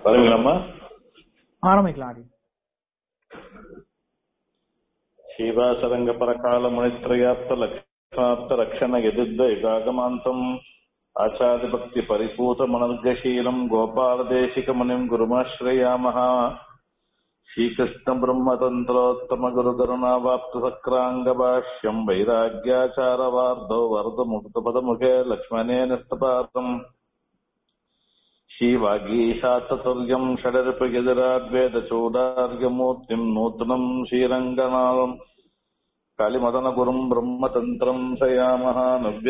வருவீங்களம்மா ஆரம்பிக்கலாம் ஆடி శ్రీవాసరంగ పరకాల మునిత్రయాప్త లక్షణాప్త రక్షణ యదుద్ధ యుగాగమాంతం ఆచార్యభక్తి పరిపూత మనర్గశీలం గోపాలదేశిక మునిం గురుమాశ్రయామః శ్రీకృష్ణ బ్రహ్మతంత్రోత్తమ గురుకరుణావాప్త సక్రాంగ భాష్యం వైరాగ్యాచారవార్ధో వరద ముక్త పదముఖే లక్ష్మణే నిస్తపాతం శ్రీవాగీశాతతుల్యం షడరిపగిదిరాద్వేదచూడార్యమూర్తిం నూతనం శ్రీరంగనాథం కాళిమదనగురుం బ్రహ్మతంత్రం సయామః నవ్య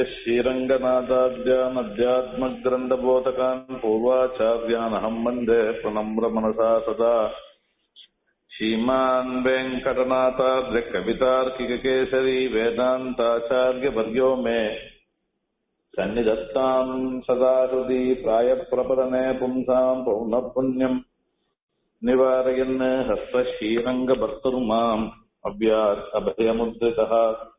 శ్రీరంగనాథాద్యానధ్యాత్మగ్రంథబోధకాన్ పూర్వాచార్యానహం వందే ప్రణమ్ర మనసా సదా श्रीमान् वेङ्कटनाथार्य कवितार्किककेसरी वेदान्ताचार्यवर्यो मे सन्निधत्ताम् सदा हृदि प्रायप्रपदने पुंसाम् पौनःपुण्यम् निवारयन् हस्तश्रीरङ्गभर्तुर्माम् अव्यात् अभयमुद्रितः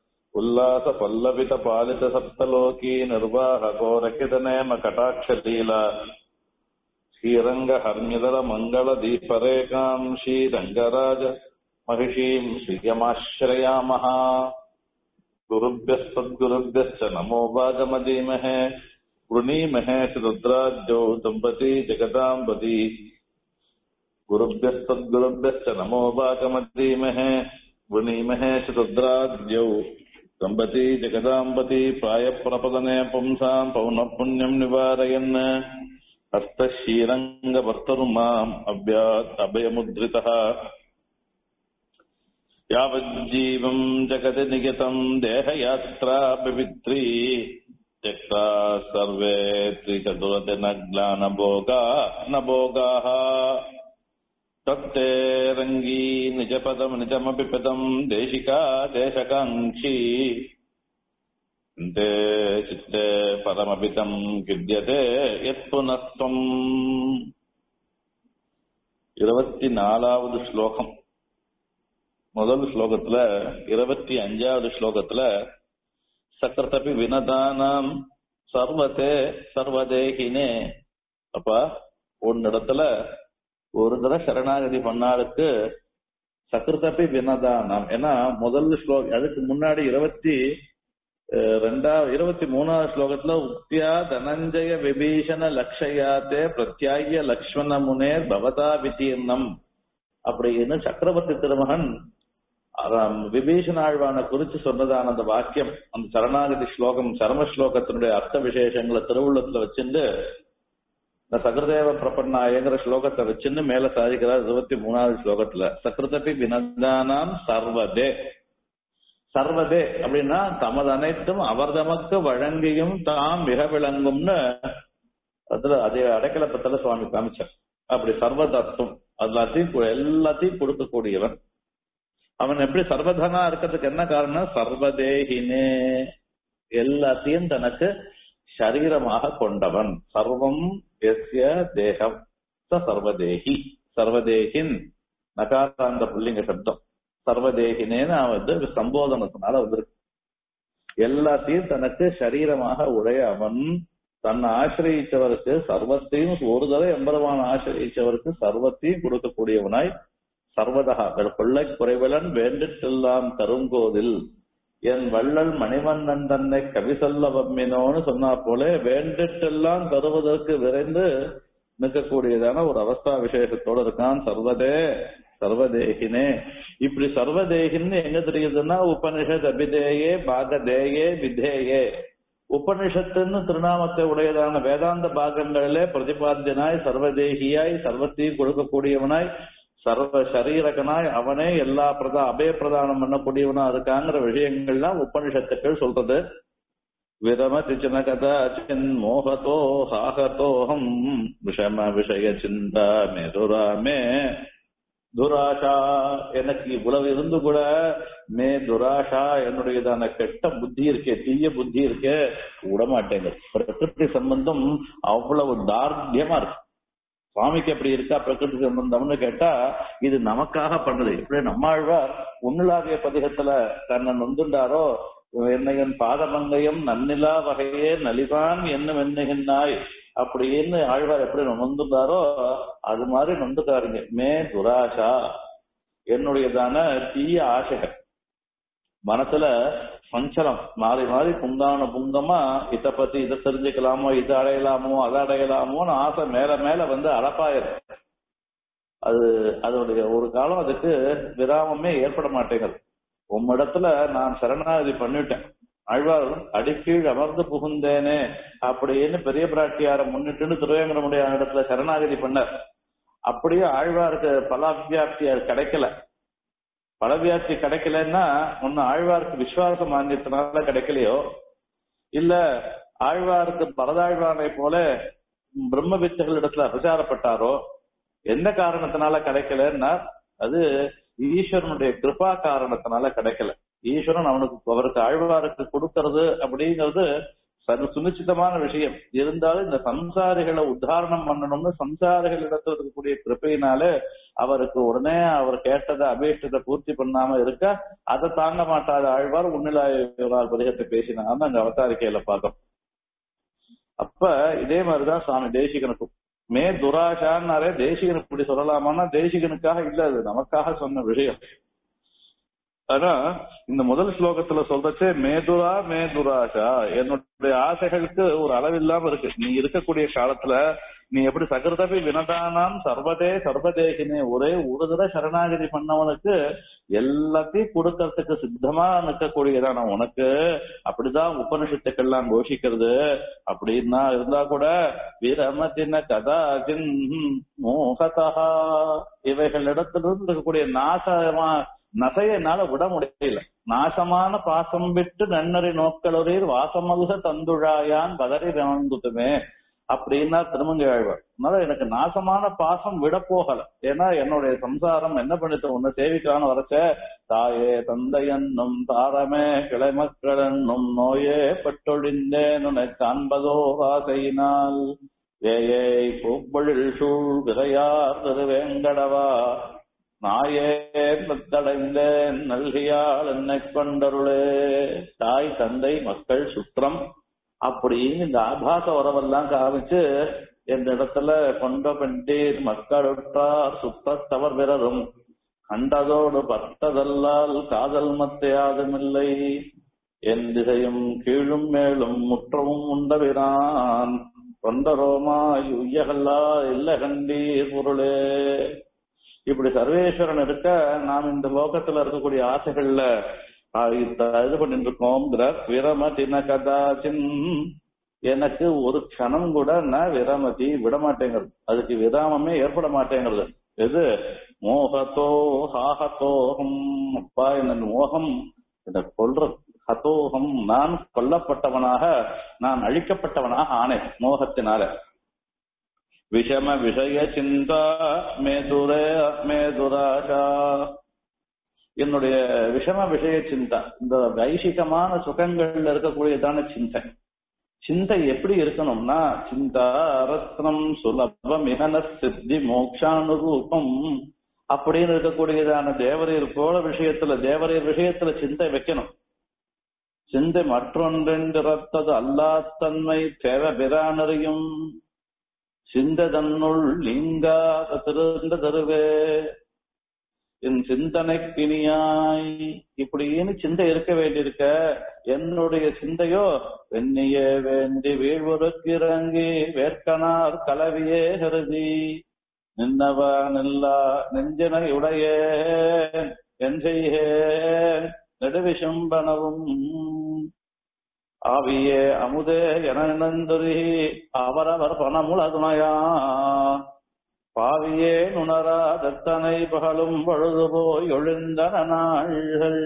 उल्लासपल्लवितपालितसप्तलोकी निर्वाहकोरकितनेम कटाक्षलीला श्रीरङ्गहर्म्यदलमङ्गलदीपरेकाम् श्रीरङ्गराज महिषीम् श्रियमाश्रयामः गुरुभ्यस्तद्गुरुभ्यश्च नमो वागमदीमहे वृणीमहे रुद्राज्यौ दम्पती जगदाम्बती गुरुभ्यस्तद्गुरुभ्यश्च नमो वागमदीमहे वृणीमहे च रुद्राज्यौ दम्पती जगदाम्बती प्रायप्रपदने पुंसाम् पौनःपुण्यम् निवारयन् हस्तशीरङ्गवर्तरुमाम् अव्यात् अभयमुद्रितः यावज्जीवम् जगति नियतम् देहयात्रा पवित्री त्यक्ता सर्वे त्रिचतुरति न ग्लानभोगा न भोगाः तत्ते रङ्गी निजपदम् निजमपि पदम् देशिका देशकाङ्क्षी ते चित्ते பரமபிதம் கித்தியதே எத்புனஸ்தம் இருபத்தி நாலாவது ஸ்லோகம் முதல் ஸ்லோகத்துல இருபத்தி அஞ்சாவது ஸ்லோகத்துல சக்கரத்தப்பி வினதானாம் சர்வத்தே சர்வதேகினே அப்பா ஒன்னிடத்துல ஒரு தடவை சரணாகதி பண்ணாருக்கு சக்கரத்தப்பி வினதானாம் ஏன்னா முதல் ஸ்லோகம் அதுக்கு முன்னாடி இருபத்தி ரெண்டாவது இருபத்தி மூணாவது ஸ்லோகத்துல உக்தியா தனஞ்சய விபீஷண லக்ஷயாத்தே பிரத்யாய லக்ஷ்மண முனே பவதா விதீர்ணம் அப்படின்னு சக்கரவர்த்தி திருமகன் விபீஷண ஆழ்வான குறிச்சு சொன்னதான அந்த வாக்கியம் அந்த சரணாகதி ஸ்லோகம் சரம ஸ்லோகத்தினுடைய அர்த்த விசேஷங்களை திருவுள்ளத்துல வச்சுட்டு இந்த சகரதேவ பிரபன்னாயங்கிற ஸ்லோகத்தை வச்சுன்னு மேல சாதிக்கிறார் இருபத்தி மூணாவது ஸ்லோகத்துல சக்கரதபி வினதானாம் சர்வதே சர்வதே அப்படின்னா தமது அனைத்தும் அவர் தமக்கு வழங்கியும் தாம் மிக விளங்கும்னு அதுல அதே அடைக்கலப்பத்துல சுவாமி காமிச்சார் அப்படி சர்வதத்துவம் எல்லாத்தையும் எல்லாத்தையும் கொடுக்கக்கூடியவன் அவன் எப்படி சர்வதனா இருக்கிறதுக்கு என்ன காரணம் சர்வதேகினே எல்லாத்தையும் தனக்கு சரீரமாக கொண்டவன் சர்வம் எஸ்ய தேகம் ச சர்வதேகி சர்வதேகின் நகாராந்த புள்ளிங்க சப்தம் சர்வதேகினேன்னு வந்து சம்போதனத்தினால வந்திருக்கு எல்லாத்தையும் தனக்கு சரீரமாக உடைய அவன் தன்னை ஆசிரியச்சவருக்கு சர்வத்தையும் ஒரு தடவை எம்பரமான ஆசிரியச்சவருக்கு சர்வத்தையும் கொடுக்கக்கூடியவனாய் சர்வதகா கொள்ளை குறைவலன் வேண்டிட்டெல்லாம் தருங்கோதில் என் வள்ளல் மணிவண்ணன் தன்னை கவி சொல்ல வம்மினோன்னு சொன்னா போல வேண்டிட்டெல்லாம் தருவதற்கு விரைந்து நிற்கக்கூடியதான ஒரு அவஸ்தா விசேஷத்தோடு இருக்கான் சர்வதே சர்வதேகினே இப்படி சர்வதேகின்னு எங்க தெரியுதுன்னா உபனிஷத் அபிதேயே பாகதேயே விதேயே உபனிஷத்துன்னு திருநாமத்தை உடையதான வேதாந்த பாகங்களிலே பிரதிபாத்தியனாய் சர்வதேகியாய் சர்வத்தையும் கொடுக்கக்கூடியவனாய் சர்வ சரீரகனாய் அவனே எல்லா பிரதா அபய பிரதானம் பண்ணக்கூடியவனா இருக்காங்கிற விஷயங்கள்லாம் உபனிஷத்துக்கள் சொல்றது விரமதி சின்ன கதாச்சின் மோகத்தோ ஹாகத்தோகம் விஷம விஷய சிந்தா மெதுராமே துராஷா எனக்கு இவ்வளவு இருந்து கூட மே துராஷா என்னுடையதான கெட்ட புத்தி இருக்கே தீய புத்தி இருக்கே விட மாட்டேங்க பிரகிருதி சம்பந்தம் அவ்வளவு தார்த்தியமா இருக்கு சுவாமிக்கு எப்படி இருக்கா பிரகிருதி சம்பந்தம்னு கேட்டா இது நமக்காக பண்ணது இப்படி நம்மாழ்வார் உன்னிலாகிய பதிகத்துல தன்னை நொந்துண்டாரோ என்னையன் பாதமங்கயம் நன்னிலா வகையே நலிவான் என்ன எண்ணுகின்றாய் அப்படின்னு ஆழ்வார் எப்படி நொந்துட்டாரோ அது மாதிரி நொந்துக்காருங்க மே துராஷா என்னுடையதான தீய ஆசைகள் மனசுல சஞ்சலம் மாறி மாறி புங்கான புங்கமா இத பத்தி இதை தெரிஞ்சுக்கலாமோ இதை அடையலாமோ அதை அடையலாமோன்னு ஆசை மேல மேல வந்து அளப்பாயிரும் அது அதனுடைய ஒரு காலம் அதுக்கு விராமமே ஏற்பட மாட்டேங்குது உம்மிடத்துல நான் சரணாகதி பண்ணிட்டேன் ஆழ்வார் அடிக்கீழ் அமர்ந்து புகுந்தேனே அப்படின்னு பெரிய பிராட்டியார முன்னிட்டுன்னு திருவேங்கடமுடைய இடத்துல சரணாகதி பண்ணார் அப்படியே ஆழ்வாருக்கு பலாபியாப்தி கிடைக்கல பலவியாப்தி கிடைக்கலன்னா ஒன்னு ஆழ்வாருக்கு விசுவாச மானியத்தினால கிடைக்கலையோ இல்ல ஆழ்வாருக்கு பரதாழ்வானை போல பிரம்ம வித்துகள் இடத்துல பிரச்சாரப்பட்டாரோ எந்த காரணத்தினால கிடைக்கலன்னா அது ஈஸ்வரனுடைய கிருபா காரணத்தினால கிடைக்கல ஈஸ்வரன் அவனுக்கு அவருக்கு ஆழ்வாருக்கு கொடுக்கறது அப்படிங்கிறது சரி சுனிச்சிதமான விஷயம் இருந்தாலும் இந்த சம்சாரிகளை உத்தாரணம் பண்ணணும்னு சம்சாரிகளிடத்தில் இருக்கக்கூடிய கிருப்பையினால அவருக்கு உடனே அவர் கேட்டதை அபேஷ்டத்தை பூர்த்தி பண்ணாம இருக்க அதை தாங்க மாட்டாத ஆழ்வார் உன்னிலாய் பதிகத்தை பேசினான்னு அங்க அவதாரிக்கையில பார்த்தோம் அப்ப இதே மாதிரிதான் சுவாமி தேசிகனுக்கும் மே துராஷான்னாரே தேசிகன் இப்படி சொல்லலாமான்னா தேசிகனுக்காக இல்ல அது நமக்காக சொன்ன விஷயம் ஆனா இந்த முதல் ஸ்லோகத்துல சொல்றச்சே மேதுரா மேதுராஷா என்னுடைய ஆசைகளுக்கு ஒரு அளவில்லாம இருக்கு நீ இருக்கக்கூடிய காலத்துல நீ எப்படி சகிருதபி வினதானாம் சர்வதே சர்வதேகினே ஒரே ஒரு தடவை சரணாகதி பண்ணவனுக்கு எல்லாத்தையும் கொடுக்கறதுக்கு சித்தமா நிற்கக்கூடியதான உனக்கு அப்படிதான் உபனிஷத்துக்கெல்லாம் கோஷிக்கிறது அப்படின்னா இருந்தா கூட வீரமத்தின கதாஜின் மோகதா இவைகளிடத்திலிருந்து இருக்கக்கூடிய நாசமா நசைய என்னால விட முடியல நாசமான பாசம் விட்டு நன்னறி நோக்களொரீர் வாசமல்க தந்துழாயான் பதறி ரமந்துட்டுமே அப்படின்னா திருமங்கை ஆழ்வார் அதனால எனக்கு நாசமான பாசம் விட போகல ஏன்னா என்னுடைய சம்சாரம் என்ன பண்ணிட்டு உன்னை சேவிக்கான்னு வரச்ச தாயே தந்தையன்னும் தாரமே கிளை மக்கள் என்னும் நோயே பட்டொழிந்தேன் உன்னை காண்பதோ ஆசையினால் ஏயை பூப்பொழில் சூழ் விதையார் திருவேங்கடவா நாயே தடைந்தேன் நல்கியால் என்னை கொண்டருளே தாய் தந்தை மக்கள் சுற்றம் அப்படின்னு இந்த ஆபாச உறவெல்லாம் காமிச்சு இந்த இடத்துல கொண்ட பெண்டீர் மக்களுற்றார் சுத்தத்தவர் பிறரும் கண்டதோடு பட்டதல்லால் காதல் மத்தையாதுமில்லை என் திசையும் கீழும் மேலும் முற்றமும் உண்டவிரான் கொண்டரோமாய் உய்யகல்லா இல்ல கண்டீர் பொருளே இப்படி சர்வேஸ்வரன் இருக்க நாம் இந்த லோகத்துல இருக்கக்கூடிய ஆசைகள்ல இது பண்ணிட்டு இருக்கோம்ங்கிற விரமதின கதாச்சின் எனக்கு ஒரு க்ஷணம் கூட நான் விரமதி விட மாட்டேங்கிறது அதுக்கு விராமமே ஏற்பட மாட்டேங்கிறது எது மோகத்தோ ஹாஹத்தோகம் அப்பா என்ன மோகம் இந்த கொல்ற ஹதோகம் நான் கொல்லப்பட்டவனாக நான் அழிக்கப்பட்டவனாக ஆனேன் மோகத்தினால விஷம விஷய சிந்தா மேதுரே மேதுராஷா என்னுடைய விஷம விஷய சிந்தா இந்த வைசிகமான சுகங்கள்ல இருக்கக்கூடியதான சிந்தை சிந்தை எப்படி இருக்கணும்னா சிந்தா ரத்னம் சுலப மிகன சித்தி மோக்ஷானுரூபம் அப்படின்னு இருக்கக்கூடியதான தேவரீர் போல விஷயத்துல தேவரீர் விஷயத்துல சிந்தை வைக்கணும் சிந்தை மற்றொன்றென்றது அல்லாத்தன்மை தேவ பிரானறியும் சிந்ததன்னுள் நீங்காத திருந்த தருவே என் சிந்தனைக்கினியாய் இப்படின்னு சிந்தை இருக்க வேண்டியிருக்க என்னுடைய சிந்தையோ வெண்ணியே வேண்டி வீழ்வதற்கிறங்கி வேட்கனார் கலவியே கருதி நின்னவ நில்லா நெஞ்சனை உடையேன் என் செய்கேன் நெடுவிசம்பனவும் ஆவியே அமுதே என நினைந்துரி அவரவர் பணமுளதுணையா பாவியே நுணரா தத்தனை பகலும் பழுது போய் ஒழிந்தன நாள்கள்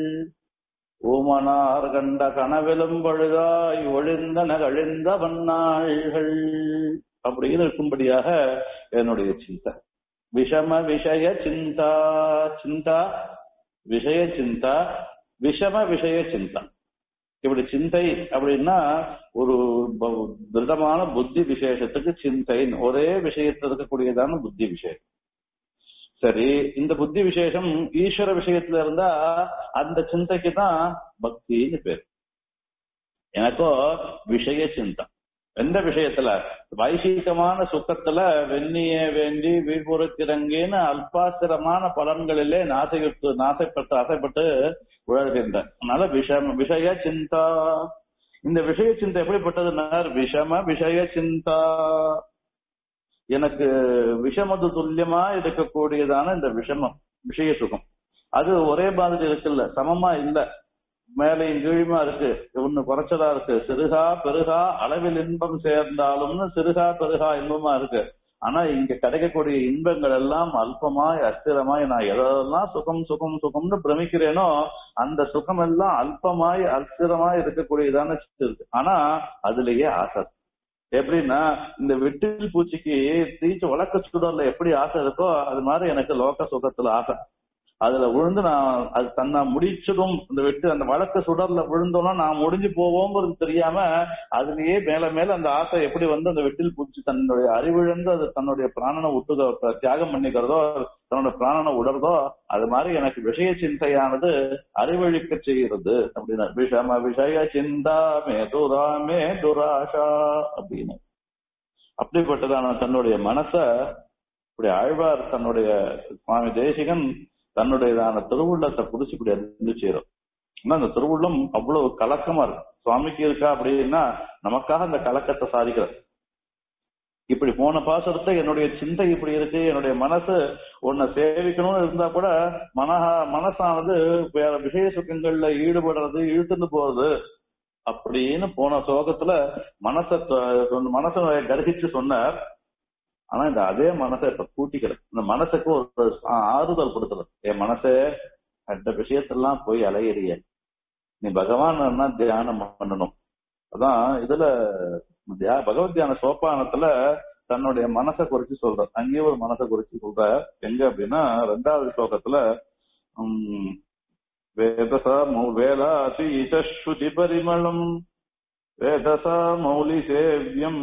ஊமனார் கண்ட கனவிலும் பழுதாய் ஒழிந்தன கழிந்த வண்ணாள்கள் அப்படின்னு இருக்கும்படியாக என்னுடைய சிந்தா விஷம விஷய சிந்தா சிந்தா விஷய சிந்தா விஷம விஷய சிந்தா இப்படி சிந்தை அப்படின்னா ஒரு திருடமான புத்தி விசேஷத்துக்கு சிந்தை ஒரே விஷயத்தில் இருக்கக்கூடியதான புத்தி விசேஷம் சரி இந்த புத்தி விசேஷம் ஈஸ்வர விஷயத்துல இருந்தா அந்த சிந்தைக்கு தான் பக்தின்னு பேர் எனக்கோ விஷய சிந்தா எந்த விஷயத்துல வைசீகமான சுக்கத்துல வெண்ணிய வேண்டி வீழ்புறத்திறங்கின்னு அல்பாசிரமான பலன்களிலே நாசையுற்று நாசைப்பட்டு ஆசைப்பட்டு உழல்கின்ற அதனால விஷம் விஷய சிந்தா இந்த விஷய சிந்தை எப்படிப்பட்டதுன்னா விஷம விஷய சிந்தா எனக்கு விஷமது துல்லியமா இருக்கக்கூடியதான இந்த விஷமம் விஷய சுகம் அது ஒரே மாதிரி இருக்குல்ல சமமா இல்ல மேலையும் கீழுமா இருக்கு ஒண்ணு குறைச்சலா இருக்கு சிறுகா பெருகா அளவில் இன்பம் சேர்ந்தாலும்னு சிறுகா பெருகா இன்பமா இருக்கு ஆனா இங்க கிடைக்கக்கூடிய இன்பங்கள் எல்லாம் அல்பமாய் அஸ்திரமாய் நான் எதெல்லாம் சுகம் சுகம் சுகம்னு பிரமிக்கிறேனோ அந்த சுகம் எல்லாம் அல்பமாய் அஸ்திரமாய் இருக்கக்கூடியதான இருக்கு ஆனா அதுலயே ஆசை எப்படின்னா இந்த வெட்டில் பூச்சிக்கு தீச்சு வழக்க சுடர்ல எப்படி ஆசை இருக்கோ அது மாதிரி எனக்கு லோக சுகத்துல ஆசை அதுல விழுந்து நான் அது தன்னை முடிச்சதும் இந்த வெட்டு அந்த வழக்க சுடர்ல விழுந்தோம்னா நான் முடிஞ்சு போவோங்கிறது தெரியாம அதுலயே மேல மேல அந்த ஆசை எப்படி வந்து அந்த வெட்டில் பூச்சி தன்னுடைய அறிவிழந்து அது தன்னுடைய பிராணனை விட்டுதோ தியாகம் பண்ணிக்கிறதோ தன்னோட பிராணனை உடறதோ அது மாதிரி எனக்கு விஷய சிந்தையானது அறிவழிக்க செய்கிறது அப்படின்னு விஷம விஷய சிந்தா மே துரா மே துராஷா அப்படின்னு அப்படிப்பட்டதான தன்னுடைய மனச இப்படி ஆழ்வார் தன்னுடைய சுவாமி தேசிகன் தன்னுடையதான திருவுள்ளத்தை புடிச்சு இப்படி அறிந்து செய்யறோம் ஆனா அந்த திருவுள்ளம் அவ்வளவு கலக்கமா இருக்கு சுவாமிக்கு இருக்கா அப்படின்னா நமக்காக அந்த கலக்கத்தை சாதிக்கிறார் இப்படி போன பாசுரத்தை என்னுடைய சிந்தை இப்படி இருக்கு என்னுடைய மனசு உன்னை சேவிக்கணும்னு இருந்தா கூட மனஹா மனசானது வேற விஷய சுக்கங்கள்ல ஈடுபடுறது இழுத்துட்டு போறது அப்படின்னு போன சோகத்துல மனச மனசை கர்ஹிச்சு சொன்னார் ஆனா இந்த அதே மனசை இப்ப கூட்டிக்கிறது இந்த மனசுக்கு ஒரு ஆறுதல் கொடுத்துறது என் மனசே அந்த விஷயத்தெல்லாம் போய் அலையறிய நீ பகவான் தியானம் பண்ணணும் அதான் இதுல தியா- பகவத் தியான சோப்பானத்துல தன்னுடைய மனசை குறிச்சு சொல்ற அங்கேயே ஒரு மனசை குறிச்சு சொல்ற எங்க அப்படின்னா ரெண்டாவது ஸ்லோகத்துல உம் வேதசா மௌ வேலாதீசுதி பரிமளம் வேதசா மௌலி சேவியம்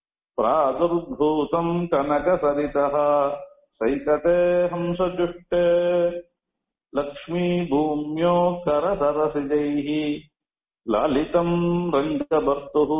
प्रादुर्भूतम् कनकसरितः सैकते हंसजुष्टे लक्ष्मीभूम्यो करसरसिजैः लालितम् रङ्गभर्तुः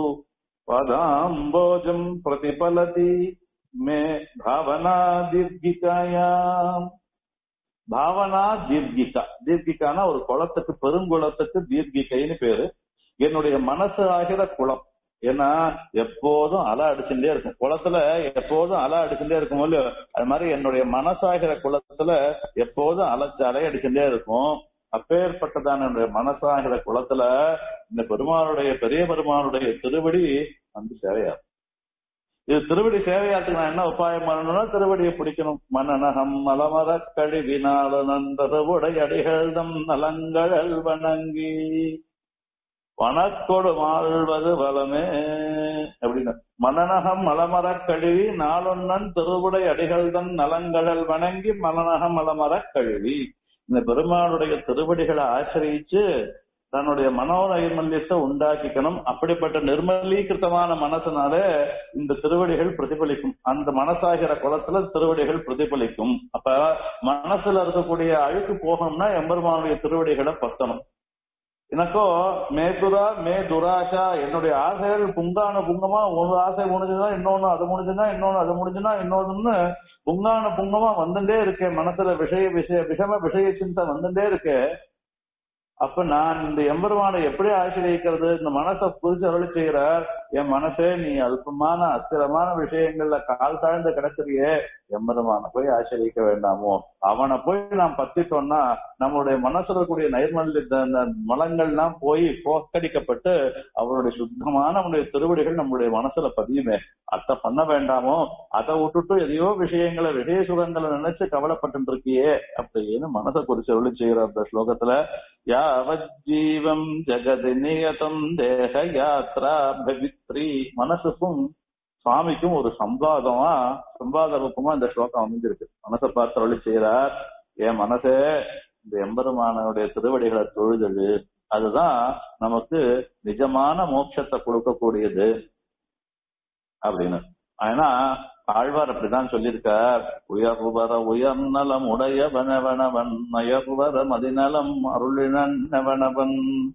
पदाम्बोजम् प्रतिफलति मे भावना दीर्घिकायाम् பாவனா தீர்கிகா தீர்கிகானா ஒரு குளத்துக்கு பெருங்குளத்துக்கு தீர்கிகைன்னு பேரு என்னுடைய மனசு ஆகிற குளம் ஏன்னா எப்போதும் அலை அடிச்சுட்டே இருக்கும் குளத்துல எப்போதும் அலை அடிச்சுட்டே இருக்கும் இல்லையோ அது மாதிரி என்னுடைய மனசாகிற குளத்துல எப்போதும் அலை அலை அடிச்சுட்டே இருக்கும் அப்பேற்பட்டதான என்னுடைய மனசாகிற குளத்துல இந்த பெருமானுடைய பெரிய பெருமானுடைய திருவடி வந்து சேவையாகும் இது திருவடி சேவையாத்துக்கு நான் என்ன உபாயம் பண்ணணும்னா திருவடியை பிடிக்கணும் மனநகம் மலமர கழிவினால நந்தரவுடை அடிகள்தம் நலங்கள் வணங்கி வனக்கொடு மாழ்வது வளமே அப்படின்னு மனநகம் மலமரக் கழுவி நாளொன்னன் திருவுடை அடிகள்தன் நலங்கடல் வணங்கி மனநகம் மலமரக் கழுவி இந்த பெருமாளுடைய திருவடிகளை ஆசிரியிச்சு தன்னுடைய மனோநைர்மல்யத்தை உண்டாக்கிக்கணும் அப்படிப்பட்ட நிர்மலீகிருத்தமான மனசுனால இந்த திருவடிகள் பிரதிபலிக்கும் அந்த மனசாகிற குளத்துல திருவடிகள் பிரதிபலிக்கும் அப்ப மனசுல இருக்கக்கூடிய அழுக்கு போகணும்னா எம்பெருமானுடைய திருவடிகளை பத்தணும் எனக்கோ மேதுரா மே துராஷா என்னுடைய ஆசைகள் புங்கான புங்கமா ஒரு ஆசை முடிஞ்சுதான் இன்னொன்னு அது முடிஞ்சுன்னா இன்னொன்னு அது முடிஞ்சுன்னா இன்னொன்னு புங்கான புங்கமா வந்துட்டே இருக்கேன் மனசுல விஷய விஷய விஷம விஷய சிந்தை வந்துட்டே இருக்கு அப்ப நான் இந்த எம்பெருமானை எப்படி ஆசிரியக்கிறது இந்த மனசை புரிச்சு அருளி செய்கிறார் என் மனசே நீ அல்பமான அஸ்திரமான விஷயங்கள்ல கால் தாழ்ந்து கிடக்குறியே எம்பெருமான போய் ஆசிரியக்க வேண்டாமோ அவனை போய் நாம் பத்திட்டோம்னா நம்மளுடைய மனசுல இருக்கக்கூடிய நைர்மல்ய இந்த மலங்கள்லாம் போய் போக்கடிக்கப்பட்டு அவருடைய சுத்தமான நம்முடைய திருவடிகள் நம்முடைய மனசுல பதியுமே அத்தை பண்ண வேண்டாமோ அதை விட்டுட்டு எதையோ விஷயங்களை விஷய சுகங்களை நினைச்சு கவலைப்பட்டு இருக்கியே அப்படின்னு மனசை குறிச்சு அருளி செய்கிற அந்த ஸ்லோகத்துல யாவஜீவம் ஜெகதி நியதம் தேக யாத்ரா பவித்ரி மனசுக்கும் சுவாமிக்கும் ஒரு சம்பாதமா சம்பாத ரூபமா இந்த ஸ்லோகம் அமைஞ்சிருக்கு மனசை பார்த்து அருளி செய்கிறார் என் மனசே இந்த எம்பெருமானுடைய திருவடிகளை தொழுதழு அதுதான் நமக்கு நிஜமான மோட்சத்தை கொடுக்கக்கூடியது அப்படின்னு ஆனா ஆழ்வார் அப்படிதான் சொல்லியிருக்கார் உயர்வர உயர்நலம் உடைய வனவனவன் நயர்வர மதிநலம் அருளினவனவன்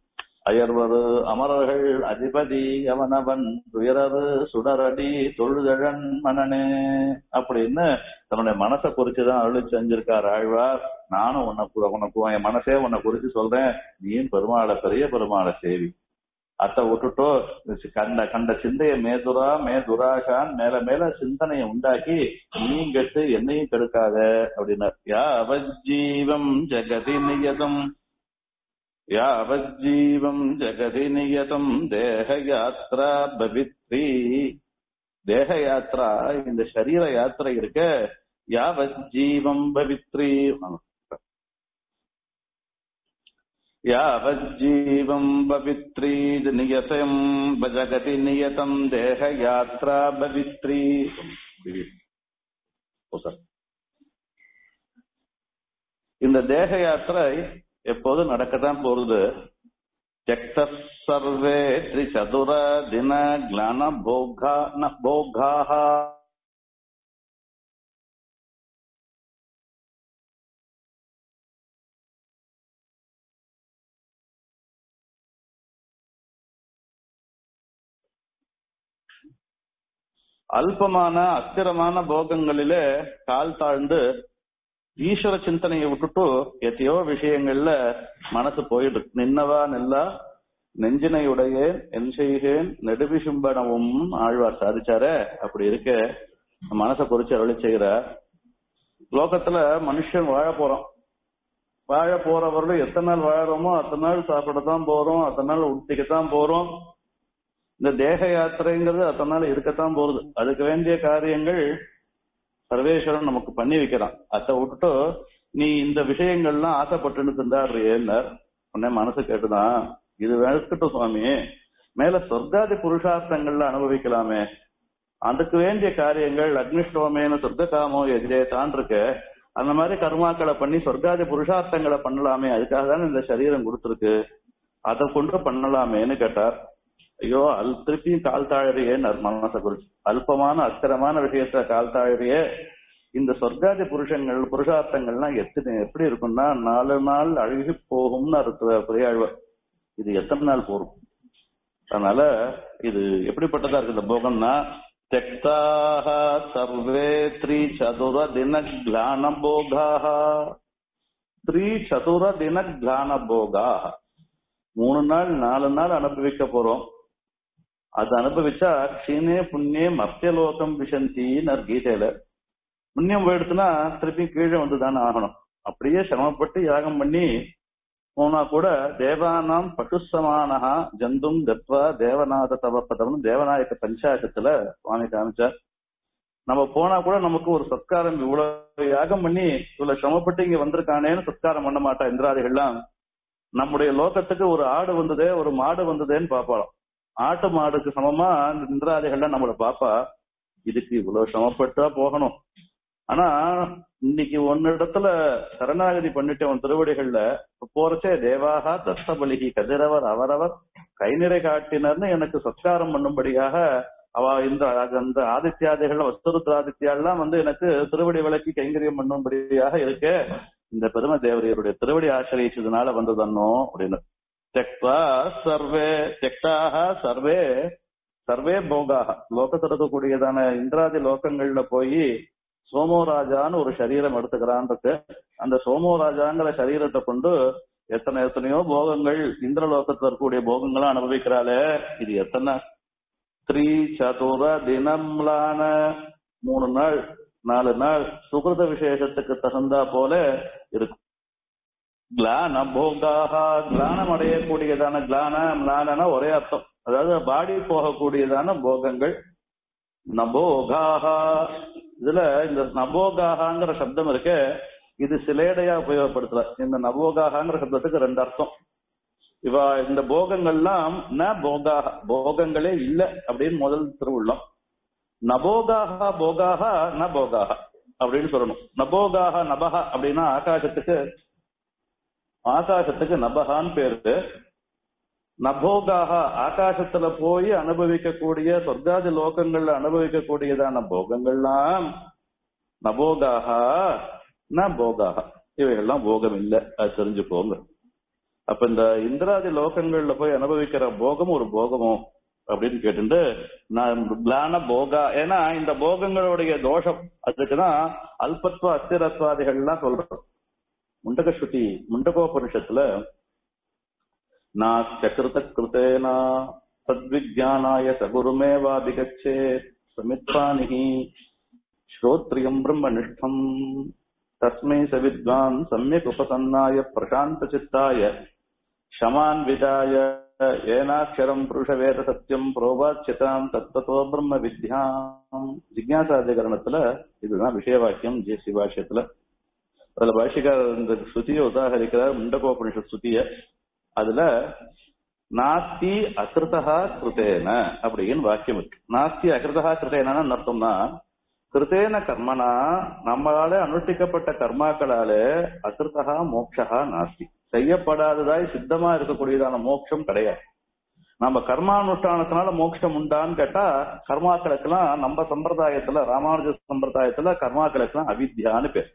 அயர்வரு அமரர்கள் அதிபதி அவனவன் துயரரு சுடரடி தொழுதழன் மனனே அப்படின்னு தன்னுடைய மனசை குறிச்சுதான் அருள் செஞ்சிருக்கார் ஆழ்வார் நானும் உன்னை கு- உனக்கு என் மனசே உன்னை குறிச்சு சொல்றேன் நீயும் பெருமாளை பெரிய பெருமாளை சேவி அத்தை விட்டுட்டோ கண்ட கண்ட சிந்தைய மேதுரா மேதுராகான் மேல மேல சிந்தனையை உண்டாக்கி நீயும் கெட்டு என்னையும் கெடுக்காத அப்படின்னார் யாவஜீவம் ஜெகதி நியதம் யாவஜீவம் ஜெகதி நியதம் தேக யாத்ரா பவித்ரி தேக யாத்ரா இந்த சரீர யாத்திரை இருக்க யாவஜீவம் பவித்ரி யாவஜீவம் பவித்ரி நியதம் ஜகதி நியதம் தேக யாத்ரா பவித்ரி ஓ சார் இந்த தேக யாத்திரை எப்போதும் நடக்கத்தான் போறது त्यक्त सर्वे त्रिचतुर दिन ग्लान भोगा न भोगाः அல்பமான அஸ்திரமான போகங்களிலே கால் தாழ்ந்து ஈஸ்வர சிந்தனையை விட்டுட்டு எத்தையோ விஷயங்கள்ல மனசு போயிடுது நின்னவா நில்லா நெஞ்சினையுடைய என் செய்கேன் நெடுவிசும்பனவும் ஆழ்வார் சாதிச்சாரே அப்படி இருக்க மனசை குறிச்சு அருளி செய்கிற லோகத்துல மனுஷன் வாழ போறோம் வாழ போறவர்களும் எத்தனை நாள் வாழறோமோ அத்தனை நாள் சாப்பிடத்தான் போறோம் அத்தனை நாள் உடுத்திக்கத்தான் போறோம் இந்த தேக யாத்திரைங்கிறது அத்தனை நாள் இருக்கத்தான் போறது அதுக்கு வேண்டிய காரியங்கள் சர்வேஸ்வரன் நமக்கு பண்ணி வைக்கிறான் அதை விட்டுட்டு நீ இந்த விஷயங்கள்லாம் ஆசைப்பட்டுன்னு திண்டாடுறியேன்னார் உடனே மனசு கேட்டுதான் இது வேணும் சுவாமி மேல சொர்க்காதி புருஷார்த்தங்கள்ல அனுபவிக்கலாமே அதுக்கு வேண்டிய காரியங்கள் அக்னிஷ்டோமேனு சொர்க்க காமோ எதிரே தான் இருக்கு அந்த மாதிரி கர்மாக்களை பண்ணி சொர்க்காதி புருஷார்த்தங்களை பண்ணலாமே அதுக்காக தானே இந்த சரீரம் கொடுத்துருக்கு அதை கொண்டு பண்ணலாமேன்னு கேட்டார் ஐயோ அல் திருப்பியும் கால் தாழறியே மனசை குறிச்சு அல்பமான அஸ்திரமான விஷயத்த கால் தாழறியே இந்த சொர்க்காதி புருஷங்கள் புருஷார்த்தங்கள்லாம் எத்தனை எப்படி இருக்கும்னா நாலு நாள் அழுகி போகும்னு அர்த்த பெரியாழ்வார் இது எத்தனை நாள் போரும் அதனால இது எப்படிப்பட்டதா இருக்கு இந்த போகம்னா தெக்தாக சர்வே த்ரீ சதுர தின கிளான போகாக த்ரீ சதுர தின கிளான போகாக மூணு நாள் நாலு நாள் அனுபவிக்க போறோம் அது அனுபவிச்சா க்ஷீணே புண்ணியே மத்தியலோகம் விஷந்தின்னு கீதையில புண்ணியம் போயிடுச்சுன்னா திருப்பி கீழே வந்து தானே ஆகணும் அப்படியே சிரமப்பட்டு யாகம் பண்ணி போனா கூட தேவானாம் பசுசமானஹா ஜந்தும் தத்வா தேவநாத தவப்பதம்னு தேவநாயக பஞ்சாயத்துல சுவாமி காமிச்சார் நம்ம போனா கூட நமக்கு ஒரு சத்காரம் இவ்வளவு யாகம் பண்ணி இவ்வளவு சிரமப்பட்டு இங்க வந்திருக்கானேன்னு சத்காரம் பண்ண மாட்டா இந்திராதிகள்லாம் நம்முடைய லோகத்துக்கு ஒரு ஆடு வந்ததே ஒரு மாடு வந்ததேன்னு பாப்பாளாம் ஆட்டு மாடுக்கு சமமா இந்த இந்திராதிகள்லாம் நம்மள பாப்பா இதுக்கு இவ்வளவு சிரமப்பட்டா போகணும் ஆனா இன்னைக்கு ஒன்னு இடத்துல சரணாகதி பண்ணிட்டு அவன் திருவடிகள்ல போறச்சே தேவாகா தஸ்தபலிகி கதிரவர் அவரவர் கைநிறை காட்டினர்னு எனக்கு சத்காரம் பண்ணும்படியாக அவ இந்த அந்த ஆதித்யாதிகள் வஸ்துருத்ராதித்யாலாம் வந்து எனக்கு திருவடி விளக்கி கைங்கரியம் பண்ணும்படியாக இருக்கே இந்த பெருமை தேவரையருடைய திருவடி ஆசிரியச்சதுனால வந்ததன்னோ அப்படின்னு தெக்வா சர்வே தெக்தாக சர்வே சர்வே போகாக லோகத்தில் இருக்கக்கூடியதான இந்திராதி லோகங்கள்ல போய் சோமோராஜான்னு ஒரு சரீரம் எடுத்துக்கிறான் இருக்கு அந்த சோமோராஜாங்கிற சரீரத்தை கொண்டு எத்தனை எத்தனையோ போகங்கள் இந்திரலோகத்துல இருக்கக்கூடிய போகங்களும் அனுபவிக்கிறாளே இது எத்தனை த்ரீ சதுர தினம்லான மூணு நாள் நாலு நாள் சுகிருத விசேஷத்துக்கு தகுந்தா போல இருக்கும் கிளான போகாக கிளானம் அடையக்கூடியதான கிளான மிளானா ஒரே அர்த்தம் அதாவது பாடி போகக்கூடியதான போகங்கள் நபோகாகா இதுல இந்த நபோகாகாங்கிற சப்தம் இருக்கு இது சிலேடையா உபயோகப்படுத்தல இந்த நபோகாகாங்கிற சப்தத்துக்கு ரெண்டு அர்த்தம் இவ இந்த போகங்கள்லாம் ந போகாக போகங்களே இல்ல அப்படின்னு முதல் திருவுள்ளம் நபோகாக போகாக ந போகாக அப்படின்னு சொல்லணும் நபோகாக நபகா அப்படின்னா ஆகாசத்துக்கு ஆகாசத்துக்கு நபகான்னு பேரு நபோகாக ஆகாசத்துல போய் அனுபவிக்கக்கூடிய சொர்க்காதி லோகங்கள்ல அனுபவிக்கக்கூடியதான போகங்கள்லாம் நபோகாக ந போகாக இவைகள்லாம் போகம் இல்லை அது தெரிஞ்சுக்கோங்க அப்ப இந்த இந்திராதி லோகங்கள்ல போய் அனுபவிக்கிற போகம் ஒரு போகமோ அப்படின்னு கேட்டுட்டு நான் கிளான போகா ஏன்னா இந்த போகங்களுடைய தோஷம் அதுக்குதான் அல்பத்வ அஸ்திரத்வாதிகள்லாம் சொல்றோம் முண்டக ஸ்ருதி முண்டகோபனிஷத்துல நாஸ்திருத கிருத்தேனா தத்விஜானாய சகுருமேவாபிகச்சே சமித்வானிஹி ஸ்ரோத்ரியம் பிரம்மனிஷ்டம் தஸ்மை ச வித்வான் சமயக் உபசன்னாய பிரசாந்த சித்தாய ஷமான்விதாய ஏனாட்சரம் புருஷவேத சத்தியம் புரோபாச்சிதாம் தத்வதோ பிரம்ம வித்யாம் ஜிக்யாசாதிகரணத்துல இதுதான் விஷய வாக்கியம் ஜி சிவாஷ்யத்துல அதுல பாஷிகார் இந்த ஸ்ருதியை உதாகரிக்கிறார் முண்டகோபனிஷத் ஸ்ருதிய அதுல நாஸ்தி அகிருதா கிருத்தேன அப்படின்னு வாக்கியம் இருக்கு நாஸ்தி அகிருதா கிருத்தேனன்னு அர்த்தம்னா கிருத்தேன கர்மனா நம்மளால அனுஷ்டிக்கப்பட்ட கர்மாக்களால அகிருத்தா மோட்சா நாஸ்தி செய்யப்படாததாய் சித்தமா இருக்கக்கூடியதான மோட்சம் கிடையாது நம்ம கர்மானுஷ்டானத்தினால மோட்சம் உண்டான்னு கேட்டா கர்மாக்களுக்கெல்லாம் நம்ம சம்பிரதாயத்துல ராமானுஜ சம்பிரதாயத்துல கர்மாக்களுக்கெல்லாம் அவித்யான்னு பேர்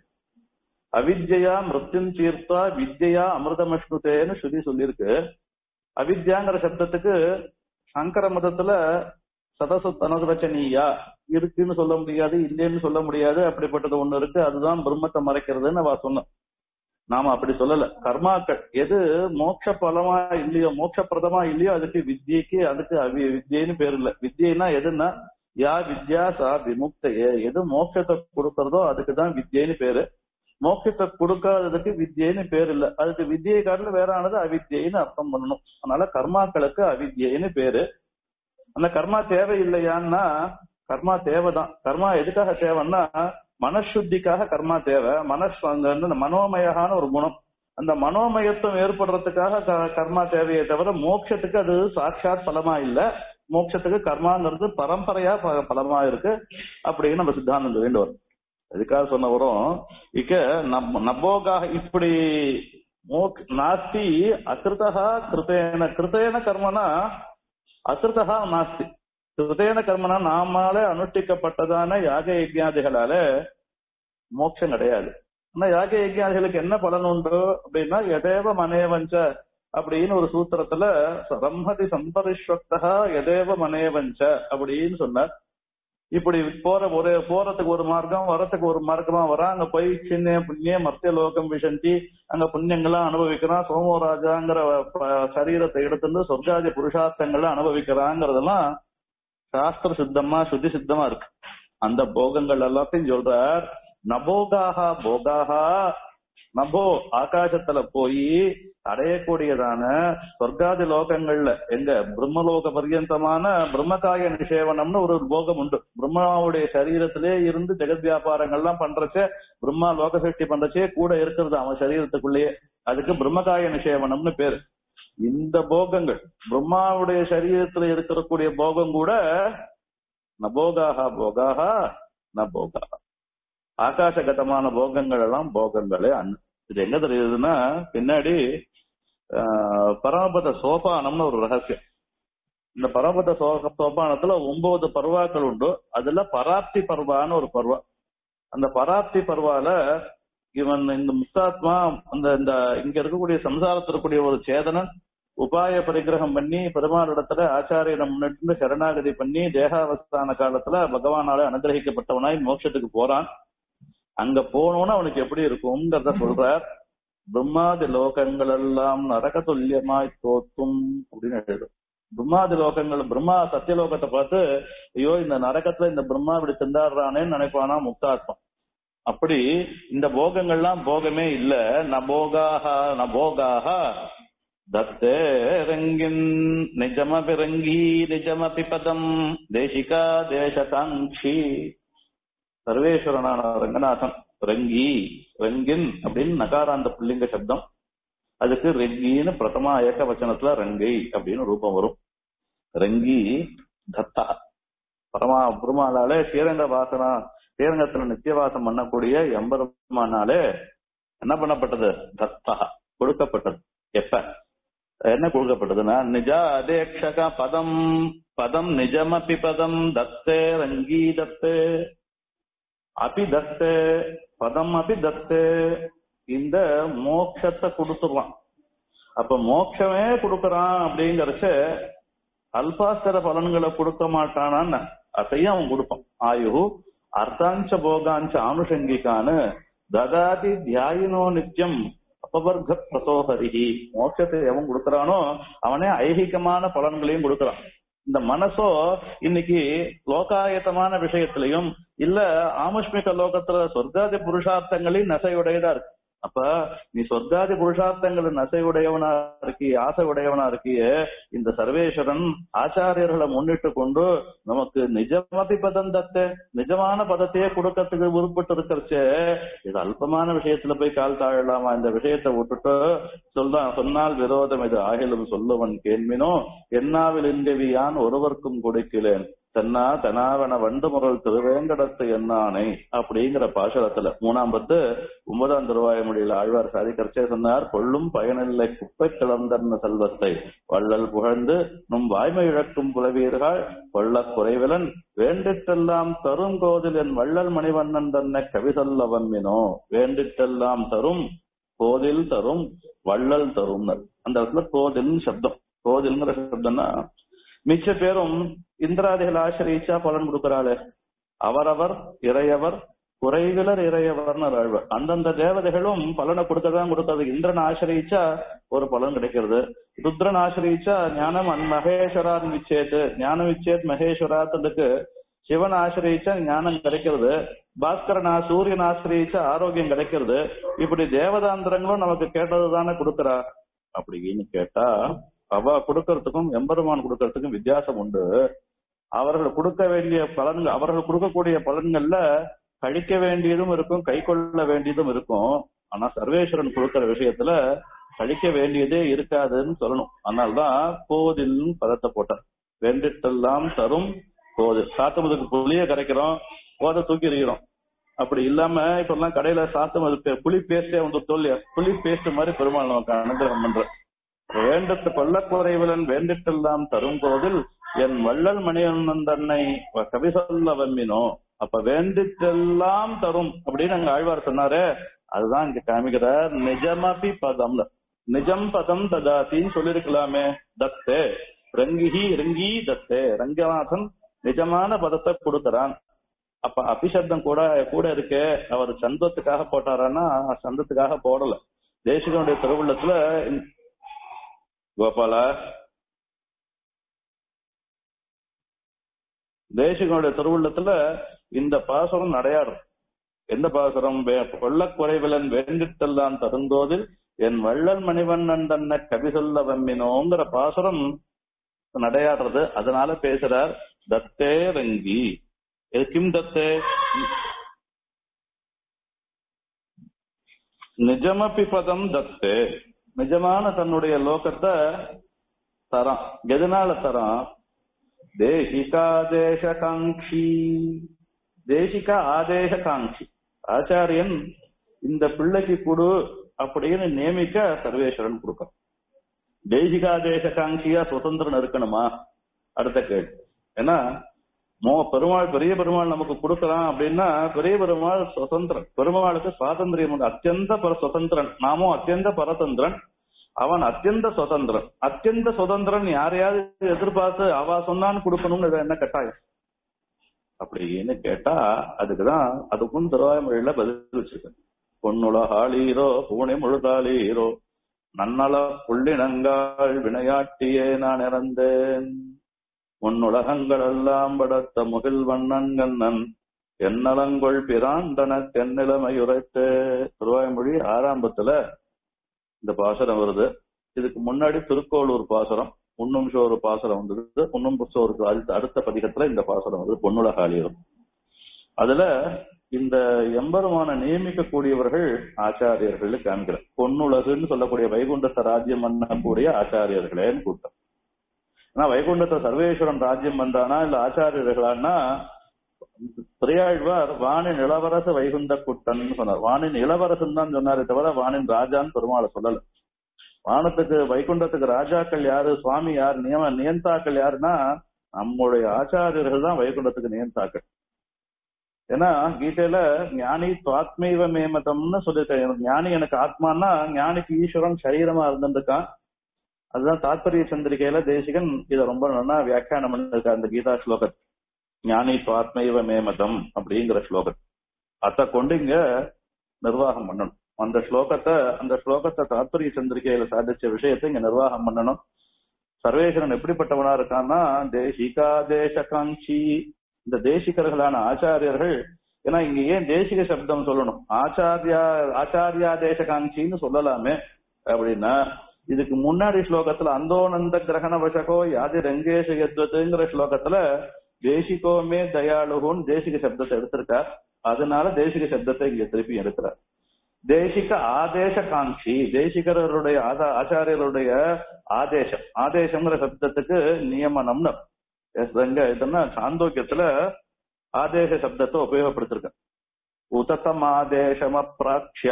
அவித்யா மிருத்யும் தீர்த்தா வித்யா அமிர்தமஷ்ணுதேன்னு ஸ்ருதி சொல்லியிருக்கு அவித்யாங்கிற சப்தத்துக்கு சங்கர மதத்துல சதசத் அனதுரச்சனீயா இருக்குன்னு சொல்ல முடியாது இல்லைன்னு சொல்ல முடியாது அப்படிப்பட்டது ஒண்ணு இருக்கு அதுதான் பிரம்மத்தை மறைக்கிறதுன்னு அவ சொன்னோம் நாம அப்படி சொல்லல கர்மாக்கள் எது மோட்ச பலமா இல்லையோ மோட்சப்பிரதமா இல்லையோ அதுக்கு வித்யக்கு அதுக்கு அவி வித்யன்னு பேர் இல்ல வித்யன்னா எதுன்னா யா வித்யா சா விமுக்தையே எது மோட்சத்தை கொடுக்கறதோ அதுக்கு தான் வித்யன்னு பேரு மோட்சத்தை கொடுக்காததுக்கு வித்யன்னு பேர் இல்ல அதுக்கு வித்யை காட்டில வேற ஆனது அவித்யன்னு அர்த்தம் பண்ணணும் அதனால கர்மாக்களுக்கு அவித்யன்னு பேரு அந்த கர்மா தேவை இல்லையான்னா கர்மா தேவைதான் கர்மா எதுக்காக தேவைன்னா மனசுத்திக்காக கர்மா தேவை மனசு அங்க வந்து மனோமயகான ஒரு குணம் அந்த மனோமயத்துவம் ஏற்படுறதுக்காக க- கர்மா தேவையே தவிர மோட்சத்துக்கு அது சாட்சாத் பலமா இல்ல மோட்சத்துக்கு கர்மாங்கிறது பரம்பரையா ப- பலமா இருக்கு அப்படின்னு நம்ம சித்தாந்தம் வேண்டும் வரும் அதுக்காக சொன்ன வரும் இக்க நம் நம்போகாக இப்படி மோக் நாஸ்தி அகிருதா கிருத்தேன கிருத்தேன கர்மனா அகிருதா நாஸ்தி கிருதேன கர்மனா நாமாலே அனுஷ்டிக்கப்பட்டதான யாக யஜ்ஞாதிகளால மோட்சம் கிடையாது ஆனா யாக யஜ்ஞாதிகளுக்கு என்ன பலன் உண்டு அப்படின்னா எதேவ மனேவஞ்ச அப்படின்னு ஒரு சூத்திரத்துல ரம்மதி சம்பரிஸ்வக்தா எதேவ மனேவஞ்ச அப்படின்னு சொன்னார் இப்படி போற ஒரு போறதுக்கு ஒரு மார்க்கம் வரத்துக்கு ஒரு மார்க்கமா வரா அங்க போய் சின்ன புண்ணிய மத்திய லோகம் விஷந்தி அங்க புண்ணியங்கள்லாம் அனுபவிக்கிறான் சோமராஜாங்கிற ப- சரீரத்தை எடுத்துட்டு சொர்க்காதி புருஷார்த்தங்களை அனுபவிக்கிறாங்கிறதெல்லாம் சாஸ்திர சித்தமா சுத்தி சித்தமா இருக்கு அந்த போகங்கள் எல்லாத்தையும் சொல்றார் நபோகாகா போகாகா நபோ ஆகாசத்துல போய் அடையக்கூடியதான சொர்க்காதி லோகங்கள்ல எங்க பிரம்மலோக பர்யந்தமான பிரம்மகாய நிஷேவனம்னு ஒரு போகம் உண்டு பிரம்மாவுடைய சரீரத்திலே இருந்து ஜெகத் வியாபாரங்கள்லாம் பண்றச்சே பிரம்மா லோக சக்தி பண்றச்சே கூட இருக்கிறது அவன் சரீரத்துக்குள்ளேயே அதுக்கு பிரம்மகாய நிஷேவனம்னு பேரு இந்த போகங்கள் பிரம்மாவுடைய சரீரத்துல இருக்கக்கூடிய போகம் கூட நபோகாகா போகாகா நபோகா ஆகாசகதமான போகங்கள் எல்லாம் போகங்களே அண்ணு இது எங்க தெரியுதுன்னா பின்னாடி ஆஹ், பரமபத சோபானம்னு ஒரு ரகசியம் இந்த பரமபத சோ- சோபானத்துல ஒன்பது பர்வாக்கள் உண்டு அதுல பராப்தி பர்வான்னு ஒரு பர்வா அந்த பராப்தி பர்வால இவன் இந்த முக்தாத்மா அந்த இந்த இங்க இருக்கக்கூடிய சம்சாரத்தில் இருக்கக்கூடிய ஒரு சேதனன் உபாய பரிகிரகம் பண்ணி பெருமாள் இடத்துல ஆச்சாரியனை முன்னிட்டு சரணாகதி பண்ணி தேகாவஸ்தான காலத்துல பகவானால அனுகிரகிக்கப்பட்டவனாய் மோட்சத்துக்கு போறான் அங்க போனோன்னு அவனுக்கு எப்படி இருக்கும்ங்கிறத சொல்றார் பிரம்மாதி லோகங்கள் எல்லாம் நரக துல்லியமாய் தோத்தும் அப்படின்னு எழுதும் பிரம்மாதி லோகங்கள் பிரம்மா சத்தியலோகத்தை பார்த்து ஐயோ இந்த நரகத்துல இந்த பிரம்மா இப்படி திண்டாடுறானேன்னு நினைப்பானா முக்தாத்மா அப்படி இந்த போகங்கள்லாம் போகமே இல்ல நபோகாக நபோகாக தத்தே ரங்கின் நிஜமபி ரங்கி நிஜமபி பதம் தேசிகா தேசகாங்கி சர்வேஸ்வரனான ரங்கநாதன் ரங்கி ரங்கின் அப்படின்னு நகாராந்த புல்லிங்க சப்தம் அதுக்கு ரெங்கின்னு பிரதமா ஏக வச்சனத்துல ரங்கை அப்படின்னு ரூபம் வரும் ரங்கி தத்தா பரமா பெருமாளாலே ஸ்ரீரங்க வாசனா ஸ்ரீரங்கத்துல நித்தியவாசம் பண்ணக்கூடிய எம்பெருமானாலே என்ன பண்ணப்பட்டது தத்தா கொடுக்கப்பட்டது எப்ப என்ன கொடுக்கப்பட்டதுன்னா நிஜா அதேக்ஷக பதம் பதம் நிஜமபி பதம் தத்தே ரங்கி தத்தே அபி தத்தே பதம் அபி தத்தே இந்த மோட்சத்தை கொடுத்துருவான் அப்ப மோட்சமே கொடுக்கறான் அப்படிங்கறச்ச அல்பாஸ்தர பலன்களை கொடுக்க மாட்டானான்னு அதையும் அவன் கொடுப்பான் ஆயு அர்த்தாஞ்ச போகாஞ்ச ஆனுஷங்கிக்கான ததாதி தியாயினோ நித்தியம் அபவர்க்க பிரசோகரிகி மோட்சத்தை எவன் கொடுக்கறானோ அவனே ஐகிகமான பலன்களையும் கொடுக்கறான் இந்த மனசோ இன்னைக்கு லோகாயத்தமான விஷயத்திலையும் இல்ல ஆமுஷ்மிக லோகத்துல சொர்க்காதி புருஷார்த்தங்களின் நசையுடையதா இருக்கு அப்ப நீ சொர்க்காதி புருஷார்த்தங்கள் நசையுடையவனா இருக்கிய ஆசை உடையவனா இருக்கிய இந்த சர்வேஸ்வரன் ஆச்சாரியர்களை முன்னிட்டு கொண்டு நமக்கு நிஜமதி பதந்தத்தை நிஜமான பதத்தையே கொடுக்கறதுக்கு உருப்பட்டு இருக்கிறச்சே இது அல்பமான விஷயத்துல போய் கால் தாழலாமா இந்த விஷயத்தை விட்டுட்டு சொல்றான் சொன்னால் விரோதம் இது ஆகிலும் சொல்லுவன் கேள்வினோ என்னாவில் இந்தவியான் ஒருவருக்கும் கொடுக்கிறேன் தென்னா தெனாவன வண்டு முரல் திருவேங்கடத்து என்னானை அப்படிங்கிற பாசலத்துல மூணாம் பத்து ஒன்பதாம் திருவாய மொழியில் ஆழ்வார் சாதிக்கரிச்சே சொன்னார் கொள்ளும் பயனில்லை குப்பை கிளந்தன்ன செல்வத்தை வள்ளல் புகழ்ந்து நும் வாய்மை இழக்கும் புலவீர்கள் கொள்ளக் குறைவிலன் வேண்டிட்டெல்லாம் தரும் கோதில் என் வள்ளல் மணிவண்ணன் தன்னை கவி சொல்ல வம்மினோ வேண்டிட்டெல்லாம் தரும் கோதில் தரும் வள்ளல் தரும் அந்த இடத்துல கோதில் சப்தம் கோதில்ங்கிற சப்தம்னா மிச்ச பேரும் இந்திராதிகள் ஆசிரியிச்சா பலன் கொடுக்கிறாளே அவரவர் இறையவர் குறைவிலர் இறையவர்னு ஆழ்வார் அந்தந்த தேவதைகளும் பலனை கொடுக்கதான் கொடுக்கறது இந்திரன் ஆசிரியிச்சா ஒரு பலன் கிடைக்கிறது ருத்ரன் ஆசிரியிச்சா ஞானம் அன் மகேஸ்வரான் விச்சேத் ஞானம் விச்சேத் மகேஸ்வராத்துக்கு சிவன் ஆசிரியிச்சா ஞானம் கிடைக்கிறது பாஸ்கரன் ஆ- சூரியன் ஆசிரியிச்சா ஆரோக்கியம் கிடைக்கிறது இப்படி தேவதாந்திரங்களும் நமக்கு கேட்டது தானே கொடுக்கறா அப்படின்னு கேட்டா அவ கொடுக்கறதுக்கும் எம்பெருமான் கொடுக்கறதுக்கும் வித்தியாசம் உண்டு அவர்கள் கொடுக்க வேண்டிய பலன்கள் அவர்கள் கொடுக்கக்கூடிய பலன்கள்ல கழிக்க வேண்டியதும் இருக்கும் கை கொள்ள வேண்டியதும் இருக்கும் ஆனா சர்வேஸ்வரன் கொடுக்கிற விஷயத்துல கழிக்க வேண்டியதே இருக்காதுன்னு சொல்லணும் அதனால்தான் கோதில் பதத்தை போட்டார் வேண்டிட்டெல்லாம் தரும் கோதில் சாத்தமுதுக்கு புளிய கரைக்கிறோம் கோதை தூக்கி எறிகிறோம் அப்படி இல்லாம இப்ப எல்லாம் கடையில சாத்தம் அது பே- புளி பேஸ்டே வந்து தோல்லையா புளி பேஸ்ட் மாதிரி பெருமாள் நமக்கு அனுகிரகம் பண்ற வேண்டத்து கொள்ளக்குறைவிலன் வேண்டிட்டெல்லாம் தரும் கோதில் என் வள்ளல் மணியண்ணன் தன்னை கவி சொல்ல வம்மினோ அப்ப வேண்டிட்டெல்லாம் தரும் அப்படின்னு அங்க ஆழ்வார் சொன்னாரே அதுதான் இங்க காமிக்கிறார் நிஜமபி பதம்ல நிஜம் பதம் ததாத்தின்னு சொல்லிருக்கலாமே தத்தே ரங்கிஹி ரங்கி தத்தே ரங்கநாதன் நிஜமான பதத்தை கொடுக்கறான் அப்ப அபிசப்தம் கூட கூட இருக்கு அவர் சந்தத்துக்காக போட்டாரான்னா சந்தத்துக்காக போடல தேசிகனுடைய திருவுள்ளத்துல இந்த- கோபாலா தேசிகனுடைய திருவுள்ளத்துல இந்த பாசுரம் நடையாடும் எந்த பாசுரம் வே- கொள்ளக் குறைவிலன் வேண்டிட்டெல்லாம் தருந்தோதில் என் வள்ளல் மணிவண்ணன் தன்னை கவி சொல்ல வம்மினோங்கிற பாசுரம் நடையாடுறது அதனால பேசுறார் தத்தே ரங்கி இது கிம் தத்தே நிஜமபி பதம் தத்தே நிஜமான தன்னுடைய லோகத்தை தரான் எதனால தரான் தேசிகாதேச காங்கி தேசிக ஆதேச காங்கி ஆச்சாரியன் இந்த பிள்ளைக்கு கொடு அப்படின்னு நியமிக்க சர்வேஸ்வரன் கொடுக்கும் தேசிகாதேச காங்கியா சுதந்திரன் இருக்கணுமா அடுத்த கேள்வி ஏன்னா மோ பெருமாள் பெரிய பெருமாள் நமக்கு கொடுக்கலாம் அப்படின்னா பெரிய பெருமாள் சுதந்திரன் பெருமாளுக்கு சுவாதந்திரம் உண்டு. அத்தியந்த பர சுதந்திரன் நாமும் அத்தியந்த பரதந்திரன் அவன் அத்தியந்த சுதந்திரன் அத்தியந்த சுதந்திரன் யாரையாவது எதிர்பார்த்து அவ சொன்னான்னு கொடுக்கணும்னு இது என்ன கட்டாயம் அப்படின்னு கேட்டா அதுக்குதான் அதுக்கும் திருவாய்மொழியில பதில் வச்சிருக்கேன் பொன்னுலகாளீரோ பூனை முழுதாளீரோ நன்னல புள்ளினங்காள் வினையாட்டியே நான் இறந்தேன் முன்னுலகங்கள் எல்லாம் படத்த முகில் வண்ணன் கண்ணன் என்னலங்கொள் பிராண்டன தென்னிலைமை உரைத்து திருவாய்மொழி ஆரம்பத்துல இந்த பாசுரம் வருது இதுக்கு முன்னாடி திருக்கோளூர் பாசுரம் உண்ணும் சோறு பாசுரம் வந்தது உண்ணும் சோறுக்கு அடுத்த அடுத்த பதிகத்துல இந்த பாசுரம் வருது பொன்னுலகாளியரும் அதுல இந்த எம்பெருமான நியமிக்கக்கூடியவர்கள் ஆச்சாரியர்கள் காண்கிறார் பொன்னுலகுன்னு சொல்லக்கூடிய வைகுண்டத்தை ராஜ்யம் பண்ணக்கூடிய ஆச்சாரியர்களேன்னு கூட்டம் ஆனா வைகுண்டத்தை சர்வேஸ்வரன் ராஜ்யம் பண்றானா இல்ல ஆச்சாரியர்களான்னா பெரியாழ்வார் வானின் இளவரசு வைகுண்ட குட்டன்னு சொன்னார் வானின் இளவரசன் தான் சொன்னாரே தவிர வானின் ராஜான்னு பெருமாளை சொல்லல வானத்துக்கு வைகுண்டத்துக்கு ராஜாக்கள் யாரு சுவாமி யார் நியம நியந்தாக்கள் யாருன்னா நம்முடைய ஆச்சாரியர்கள் தான் வைகுண்டத்துக்கு நியந்தாக்கள் ஏன்னா கீதையில ஞானி துவாத்மீவ மேமதம்னு சொல்லியிருக்காங்க ஞானி எனக்கு ஆத்மான்னா ஞானிக்கு ஈஸ்வரன் சரீரமா இருந்திருக்கான் அதுதான் தாத்பரிய சந்திரிகையில தேசிகன் இதை ரொம்ப நல்லா வியாக்கியானம் பண்ணிருக்காரு அந்த கீதா ஸ்லோகத் ஞானி ஆத்மைவ மேமதம் அப்படிங்கிற ஸ்லோகம் அத கொண்டு இங்க நிர்வாகம் பண்ணணும் அந்த ஸ்லோகத்தை அந்த ஸ்லோகத்தை தாத்பரிய சந்திரிகையில சாதிச்ச விஷயத்தை இங்க நிர்வாகம் பண்ணணும் சர்வேஸ்வரன் எப்படிப்பட்டவனா இருக்கான்னா தேசிகா தேசகாங்கி இந்த தேசிகர்களான ஆச்சாரியர்கள் ஏன்னா இங்க ஏன் தேசிக சப்தம் சொல்லணும் ஆச்சாரியா ஆச்சாரியா தேசகாங்கின்னு சொல்லலாமே அப்படின்னா இதுக்கு முன்னாடி ஸ்லோகத்துல அந்தோனந்த கிரகண வசகோ யாதி ரங்கேஷ யத்வத்துங்கிற ஸ்லோகத்துல தேசிகோமே தயாளுகுன்னு தேசிக சப்தத்தை எடுத்திருக்கார் அதனால தேசிக சப்தத்தை இங்க திருப்பி எடுக்கிறார் தேசிக ஆதேச காங்கி தேசிகருடைய ஆதா- ஆச்சாரியருடைய ஆதேசம் ஆதேசம்ங்கிற சப்தத்துக்கு நியமனம்னு எஸ் ரங்க இதுன்னா சாந்தோக்கியத்துல ஆதேச சப்தத்தை உபயோகப்படுத்திருக்க உததமாதேசமப்ராட்சியா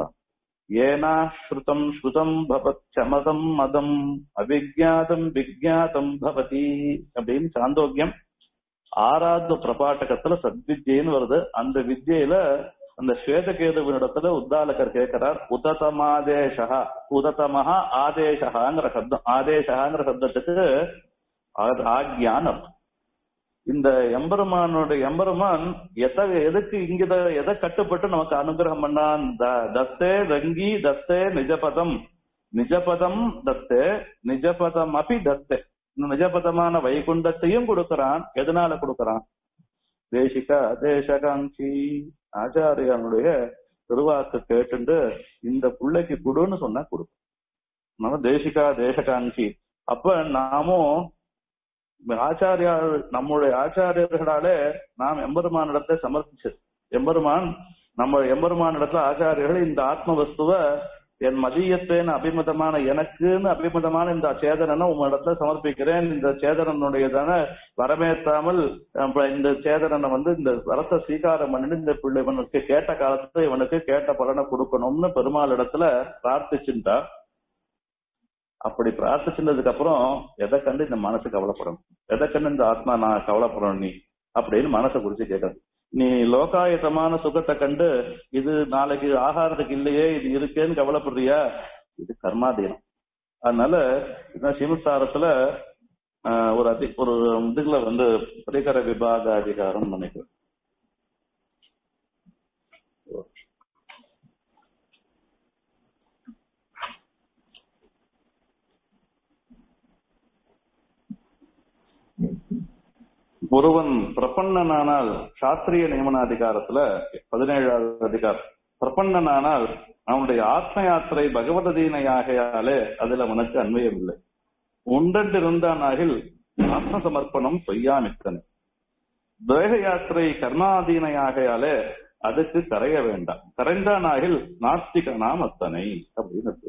ஏனாஸ்ருதம் ஸ்ருதம் பவச்சமதம் மதம் அவிஜாதம் விஜாதம் பவதி அப்படின்னு சாந்தோக்கியம் ஆறாவது பிரபாட்டகத்துல சத்வித்யன்னு வருது அந்த வித்யில அந்த ஸ்வேதகேதுவினிடத்துல உத்தாலகர் கேட்கிறார் உததமாதேசா உததமஹா ஆதேசகாங்கிற சப்தம் ஆதேசகாங்கிற சப்தத்துக்கு ஆ- ஆக்ஞான் அர்த்தம். இந்த எம்பெருமானுடைய எம்பெருமான் எத எதுக்கு இங்க எதை கட்டுப்பட்டு நமக்கு அனுகிரகம் பண்ணான் த- தத்தே ரங்கி தத்தே நிஜபதம் நிஜபதம் தத்தே நிஜபதம் அபி தத்தே இந்த நிஜபதமான வைகுண்டத்தையும் கொடுக்கறான் எதனால கொடுக்கறான் தேசிக தேசகாங்கி ஆச்சாரியனுடைய திருவாக்கு கேட்டுண்டு இந்த பிள்ளைக்கு கொடுன்னு சொன்னா கொடுக்கும் நம்ம தேசிகா தேசகாங்கி அப்ப நாமும் ஆச்சாரியா நம்முடைய ஆச்சாரியர்களாலே நாம் எம்பெருமானிடத்தை சமர்ப்பிச்சது எம்பெருமான் நம்ம எம்பெருமானிடத்துல ஆச்சாரியர்கள் இந்த ஆத்ம வஸ்துவ என் மதியத்தேன் அபிமதமான எனக்குன்னு அபிமதமான இந்த சேதனனை உங்களிடத்துல சமர்ப்பிக்கிறேன் இந்த சேதனனுடையதான வரமேற்றாமல் அப்ப இந்த சேதனனை வந்து இந்த வரத்தை ஸ்வீகாரம் பண்ணிட்டு இந்த பிள்ளை இவனுக்கு கேட்ட காலத்துல இவனுக்கு கேட்ட பலனை கொடுக்கணும்னு பெருமாள் இடத்துல பிரார்த்திச்சுட்டா அப்படி பிரார்த்திச்சதுக்கு அப்புறம் எதை கண்டு இந்த மனசு கவலைப்படணும் எதை கண்டு இந்த ஆத்மா நான் கவலைப்படணும் நீ அப்படின்னு மனசை குறிச்சு கேட்கறது நீ லோகாயத்தமான சுகத்தை கண்டு இது நாளைக்கு ஆகாரத்துக்கு இல்லையே இது இருக்கேன்னு கவலைப்படுறியா இது கர்மாதீனம் அதனால இதான் சிவசாரத்துல ஆஹ், ஒரு அதி ஒரு இதுல வந்து பரிகர விபாக அதிகாரம் நினைக்கிறேன் ஒருவன் பிரபன்னனானால் சாஸ்திரிய நியமனாதிகாரத்துல பதினேழாவது அதிகாரம் பிரபன்னனானால் அவனுடைய ஆத்ம யாத்திரை பகவதீனையாகையாலே அதுல அவனுக்கு அன்வயம் இல்லை உண்டென்று இருந்தானாகில் ஆத்ம சமர்ப்பணம் பொய்யாமித்தன் தேக யாத்திரை கர்மாதீனையாகையாலே அதுக்கு கரைய வேண்டாம் கரைந்தானாகில் நாஸ்திகனாம் அத்தனை அப்படின்னு இருக்கு.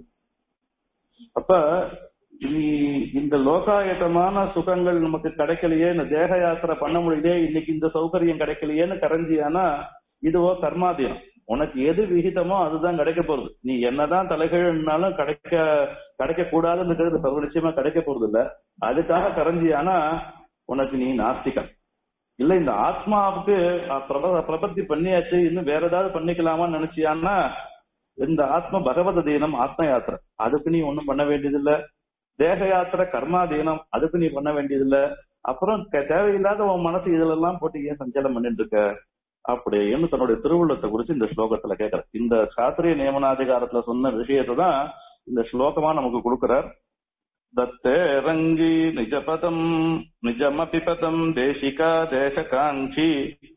அப்ப நீ இந்த லோகாயத்தமான சுகங்கள் நமக்கு கிடைக்கலையே இந்த தேக யாத்திரை பண்ண முடியலையே இன்னைக்கு இந்த சௌகரியம் கிடைக்கலையேன்னு கரைஞ்சியானா இதுவோ கர்மாதீனம் உனக்கு எது விகிதமோ அதுதான் கிடைக்க போறது நீ என்னதான் தலைகீழ்னாலும் கிடைக்க கிடைக்க கூடாதுன்னு சர்வ நிச்சயமா கிடைக்க போறது இல்ல அதுக்காக கரைஞ்சியானா உனக்கு நீ நாஸ்திகன் இல்ல இந்த ஆத்மாவுக்கு அஹ், பிரப- பிரபத்தி பண்ணியாச்சு இன்னும் வேற ஏதாவது பண்ணிக்கலாமான்னு நினைச்சியான்னா இந்த ஆத்ம பகவத தீனம் ஆத்ம யாத்திரை அதுக்கு நீ ஒண்ணும் பண்ண வேண்டியதில்ல தேக யாத்திரை கர்மாதீனம் அதுக்கு நீ பண்ண வேண்டியதில்ல அப்புறம் க- தேவையில்லாத உன் மனசு இதுல எல்லாம் போட்டு ஏன் சஞ்சலம் பண்ணிட்டு இருக்க அப்படின்னு தன்னுடைய திருவுள்ளத்தை குறிச்சு இந்த ஸ்லோகத்துல கேட்கிற இந்த சாஸ்திரிய நியமனாதிகாரத்துல சொன்ன விஷயத்தை தான் இந்த ஸ்லோகமா நமக்கு கொடுக்கிறார் தத்தே ரங்கி நிஜபதம் நிஜமபி பதம் தேசிகா தேசகாங்கி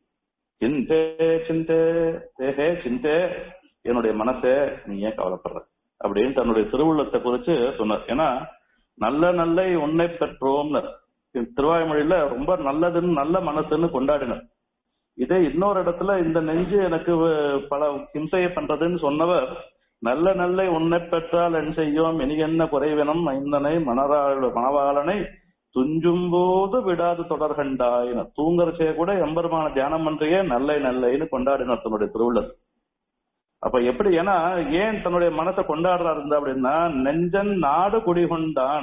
சிந்தே சிந்தே தேகே சிந்தே என்னுடைய மனசே நீ ஏன் கவலைப்படுற அப்படின்னு தன்னுடைய திருவுள்ளத்தை குறிச்சு சொன்னார் ஏன்னா நல்ல நல்ல உன்னை பெற்றோம்னு திருவாய்மொழியில ரொம்ப நல்லதுன்னு நல்ல மனசுன்னு கொண்டாடினார் இதே இன்னொரு இடத்துல இந்த நெஞ்சு எனக்கு வ- பல ஹிம்சையை பண்றதுன்னு சொன்னவர் நல்ல நல்ல உன்னை பெற்றால் என் செய்யோம் இனி என்ன குறைவினம் ஐந்தனை மணராள் மணவாளனை துஞ்சும் போது விடாது தொடர்கண்டாயின தூங்கறச்சே கூட எம்பெருமான தியானம் பண்றியே நல்லை நல்லைன்னு கொண்டாடினார் தன்னுடைய திருவுள்ளர் அப்ப எப்படி ஏன்னா ஏன் தன்னுடைய மனசை கொண்டாடுறாரு இருந்தா அப்படின்னா நெஞ்சன் நாடு குடிகொண்டான்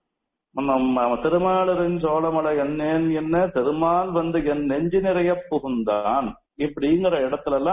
நம்ம திருமாலரின் சோழமலை என்னேன் என்ன திருமால் வந்து என் நெஞ்சு நிறைய புகுந்தான் இப்படிங்கிற இடத்துல எல்லாம்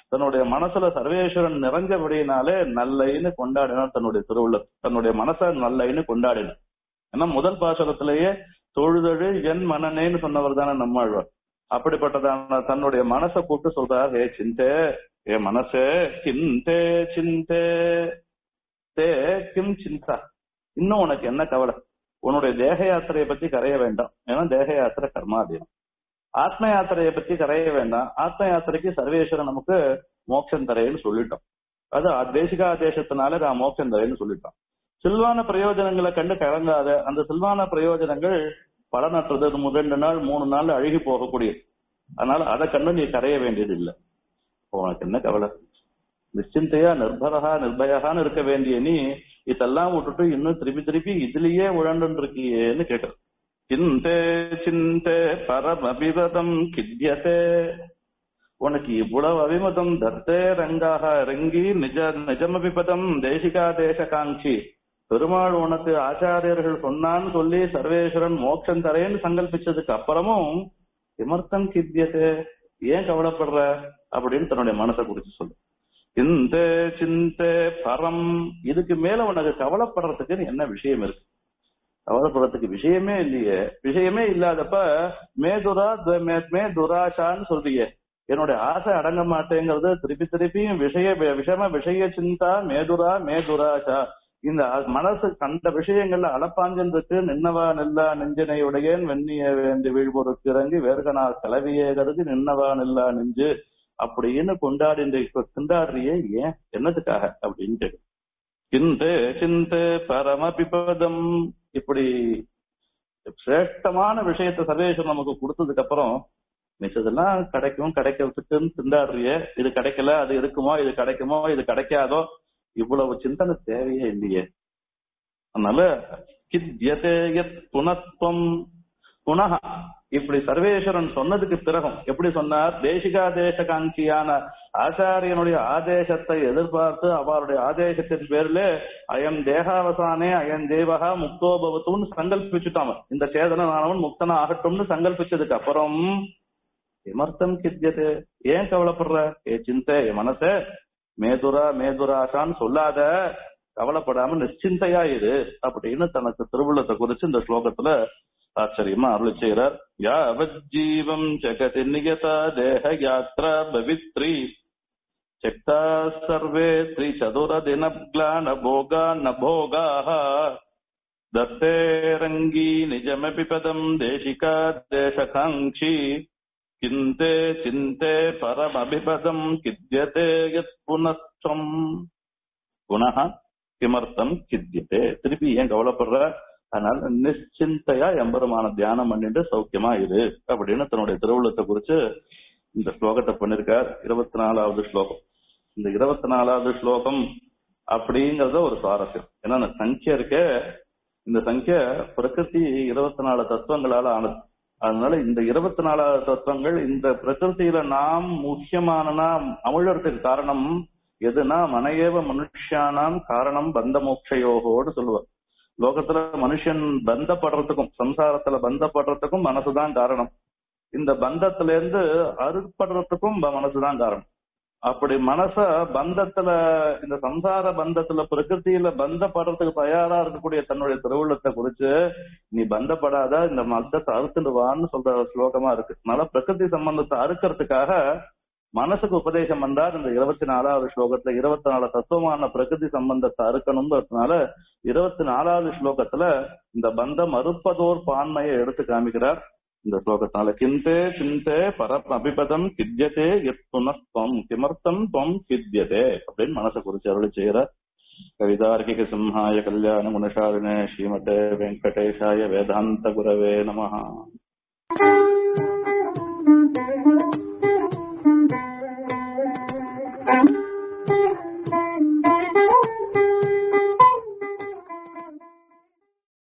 தன்னுடைய மனசுல சர்வேஸ்வரன் நிறைஞ்சபடியினாலே நல்லைன்னு கொண்டாடினார் தன்னுடைய திருவுள்ள தன்னுடைய மனச நல்லைன்னு கொண்டாடினார் ஏன்னா முதல் பாசனத்திலேயே தொழுதழு என் மனநேன்னு சொன்னவர் தானே நம்மாழ்வார் அப்படிப்பட்டதான தன்னுடைய மனசை கூட்டு சொல்றார் ஏ சிந்தே ஏ மனசே கிந்தே சிந்தே தே கிம் சிந்தா இன்னும் உனக்கு என்ன கவலை உன்னுடைய தேக யாத்திரையை பத்தி கரைய வேண்டாம் ஏன்னா தேக யாத்திரை கர்மாதீனம் ஆத்ம யாத்திரையை பத்தி கரைய வேண்டாம் ஆத்ம யாத்திரைக்கு சர்வேஸ்வரன் நமக்கு மோட்சம் தரைன்னு சொல்லிட்டோம் அது தேசிகாதேசத்தினால நான் மோட்சம் தரைன்னு சொல்லிட்டோம் சில்வான பிரயோஜனங்களை கண்டு கலங்காத அந்த சில்வான பிரயோஜனங்கள் பலனற்றது ரெண்டு நாள் மூணு நாள் அழுகி போகக்கூடியது அதனால அதை கண்டு நீ கரைய வேண்டியது இல்லை உனக்கு என்ன கவலை நிச்சிந்தையா நிர்பரகா நிர்பயகான்னு இருக்க வேண்டிய நீ இதெல்லாம் விட்டுட்டு இன்னும் திருப்பி திருப்பி இதுலயே உழண்டு இருக்கியேன்னு கேட்கறது சிந்தே சிந்தே பரமபிவதம் கித்யதே உனக்கு இவ்வளவு அபிமதம் தத்தே ரங்காக ரங்கி நிஜ நிஜமபிபதம் தேசிகா தேசகாங்கி பெருமாள் உனக்கு ஆச்சாரியர்கள் சொன்னான்னு சொல்லி சர்வேஸ்வரன் மோட்சம் தரேன்னு சங்கல்பிச்சதுக்கு அப்புறமும் விமர்த்தம் கித்தியதே ஏன் கவலைப்படுற அப்படின்னு தன்னுடைய மனசை குறிச்சு சொல்லு இந்த சிந்தே பரம் இதுக்கு மேல உனக்கு கவலைப்படுறதுக்கு என்ன விஷயம் இருக்கு கவலைப்படுறதுக்கு விஷயமே இல்லையே விஷயமே இல்லாதப்ப மேதுரா மே துராஷான்னு சொல்றியே என்னுடைய ஆசை அடங்க மாட்டேங்கிறது திருப்பி திருப்பியும் விஷய விஷம விஷய சிந்தா மேதுரா மேதுராஷா இந்த மனசு கண்ட விஷயங்கள்ல அளப்பாஞ்சன்றுக்கு நின்னவா நில்லா நெஞ்சினையுடையேன் வெண்ணிய வேண்டி வீழ்பொருக்கு இறங்கி வேர்கனா கலவியே கருதி நின்னவா நில்லா நெஞ்சு அப்படின்னு கொண்டாடி கொண்டாடுறியே ஏன் என்னத்துக்காக அப்படின்னு கேட்கு சிந்தே சிந்தே பரமபிபதம் இப்படி சிரேஷ்டமான விஷயத்த சர்வேஸ்வரன் நமக்கு கொடுத்ததுக்கு அப்புறம் மிச்சதெல்லாம் கிடைக்கும் கிடைக்கிறதுக்குன்னு திண்டாடுறிய இது கிடைக்கல அது இருக்குமோ இது கிடைக்குமோ இது கிடைக்காதோ இவ்வளவு சிந்தனை தேவையே இல்லையே அதனால கித்யதே யத் புனத்வம் புனக இப்படி சர்வேஸ்வரன் சொன்னதுக்கு பிறகும் எப்படி சொன்னார் தேசிகா தேசகாங்கியான ஆச்சாரியனுடைய ஆதேசத்தை எதிர்பார்த்து அவருடைய ஆதேசத்தின் பேர்ல அயம் தேகாவசானே அயம் தேவகா முக்தோபவத்துன்னு சங்கல்பிச்சுட்டாம இந்த சேதனானவன் முக்தனா ஆகட்டும்னு சங்கல்பிச்சதுக்கு அப்புறம் விமர்த்தம் கித்தியது ஏன் கவலைப்படுற ஏ சிந்தை என் மனசே மேதுரா மேதுராசான்னு சொல்லாத கவலைப்படாம நிச்சிந்தையா இரு அப்படின்னு தனக்கு திருவுள்ளத்தை குறிச்சு இந்த ஸ்லோகத்துல ஆச்சரியமா அருளி செய்யறார் யாவஜீவம் ஜெகதி நிகதா தேக யாத்ரா பவித்ரி சக்தா சர்வே த்ரி சதுர தினப்லான போகா ந போகாः தத்தே ரங்கி நிஜமபி பதம் தேசிகா தேசகாங்கி கிந்தே சிந்தே பரமபிபதம் கித்யதே யத் புனஸ்தம் புனः கிமர்த்தம் கித்யதே திருப்பி ஏன் கவலைப்படுற அதனால நிச்சிந்தையா எம்பெருமான தியானம் பண்ணிட்டு சௌக்கியமா இரு அப்படின்னு தன்னுடைய திருவுள்ளத்தை குறிச்சு இந்த ஸ்லோகத்தை பண்ணிருக்கார் இருபத்தி நாலாவது ஸ்லோகம் இந்த இருபத்தி நாலாவது ஸ்லோகம் அப்படிங்கறத ஒரு சுவாரஸ்யம் ஏன்னா அந்த சங்கிய இருக்க இந்த சங்கிய பிரகிருதி இருபத்தி நாலு தத்துவங்களால ஆனது அதனால இந்த இருபத்தி நாலாவது தத்துவங்கள் இந்த பிரகிருதியில நாம் முக்கியமானனா அமிழறதுக்கு காரணம் எதுனா மனையேவ மனுஷியானாம் காரணம் பந்த மோட்சயோகோடு சொல்லுவார் லோகத்துல மனுஷன் பந்தப்படுறதுக்கும் சம்சாரத்துல பந்தப்படுறதுக்கும் மனசுதான் காரணம் இந்த பந்தத்துல இருந்து அறுப்படுறதுக்கும் மனசுதான் காரணம் அப்படி மனச பந்தத்துல இந்த சம்சார பந்தத்துல பிரகிருதியில பந்தப்படுறதுக்கு தயாரா இருக்கக்கூடிய தன்னுடைய திருவுள்ளத்தை குறிச்சு நீ பந்தப்படாத இந்த மந்தத்தை அறுத்துடுவான்னு சொல்ற ஸ்லோகமா இருக்கு அதனால பிரகிருதி சம்பந்தத்தை அறுக்கிறதுக்காக மனசுக்கு உபதேசம் வந்தார் இந்த இருபத்தி நாலாவது ஸ்லோகத்துல இருபத்தி நாலு தத்துவமான பிரகிருதி சம்பந்தத்தை அறுக்கணும்ன்றதுனால இருபத்தி நாலாவது ஸ்லோகத்துல இந்த பந்தம் அறுப்பதோர் பான்மையை எடுத்து காமிக்கிறார் இந்த ஸ்லோகத்தினால கிந்தே சிந்தே பரம் அபிபதம் கித்யதே எத்துணஸ்தம் கிமர்த்தம் துவம் கித்யதே அப்படின்னு மனசை குறிச்சு அருளி செய்கிறார் கவிதார்க்கிக சிம்ஹாய கல்யாண குணசாலினே ஸ்ரீமதே வெங்கடேஷாய வேதாந்த குரவே நமஹா